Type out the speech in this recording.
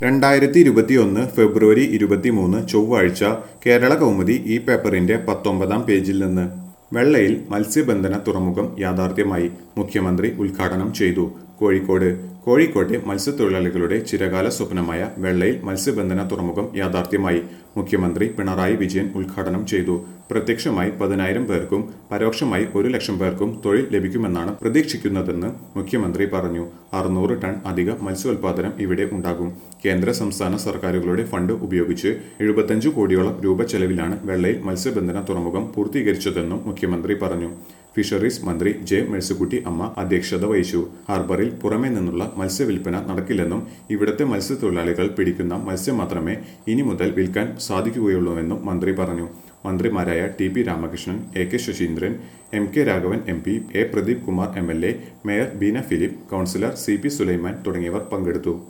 രണ്ടായിരത്തി ഇരുപത്തിയൊന്ന് ഫെബ്രുവരി ഇരുപത്തിമൂന്ന് ചൊവ്വാഴ്ച കേരള കൗമുദി ഈ പേപ്പറിന്റെ പത്തൊമ്പതാം പേജിൽ നിന്ന് വെള്ളയിൽ മത്സ്യബന്ധന തുറമുഖം യാഥാർത്ഥ്യമായി മുഖ്യമന്ത്രി ഉദ്ഘാടനം ചെയ്തു കോഴിക്കോട് കോഴിക്കോട്ടെ മത്സ്യത്തൊഴിലാളികളുടെ ചിരകാല സ്വപ്നമായ വെള്ളയിൽ മത്സ്യബന്ധന തുറമുഖം യാഥാർത്ഥ്യമായി മുഖ്യമന്ത്രി പിണറായി വിജയൻ ഉദ്ഘാടനം ചെയ്തു പ്രത്യക്ഷമായി പതിനായിരം പേർക്കും പരോക്ഷമായി ഒരു ലക്ഷം പേർക്കും തൊഴിൽ ലഭിക്കുമെന്നാണ് പ്രതീക്ഷിക്കുന്നതെന്ന് മുഖ്യമന്ത്രി പറഞ്ഞു അറുന്നൂറ് ടൺ അധിക മത്സ്യോൽപാദനം ഇവിടെ ഉണ്ടാകും കേന്ദ്ര സംസ്ഥാന സർക്കാരുകളുടെ ഫണ്ട് ഉപയോഗിച്ച് എഴുപത്തഞ്ചു കോടിയോളം രൂപ ചെലവിലാണ് വെള്ളയിൽ മത്സ്യബന്ധന തുറമുഖം പൂർത്തീകരിച്ചതെന്നും മുഖ്യമന്ത്രി പറഞ്ഞു ഫിഷറീസ് മന്ത്രി ജെ മേഴ്സിക്കുട്ടി അമ്മ അധ്യക്ഷത വഹിച്ചു ഹാർബറിൽ പുറമെ നിന്നുള്ള മത്സ്യവില്പന നടക്കില്ലെന്നും ഇവിടുത്തെ മത്സ്യത്തൊഴിലാളികൾ പിടിക്കുന്ന മത്സ്യം മാത്രമേ ഇനി മുതൽ വിൽക്കാൻ സാധിക്കുകയുള്ളൂവെന്നും മന്ത്രി പറഞ്ഞു മന്ത്രിമാരായ T P Ramakrishnan A K Saseendran M K Raghavan M P A Pradeep Kumar M L A mayor Beena Philip councillor C P Sulaiman തുടങ്ങിയവർ പങ്കെടുത്തു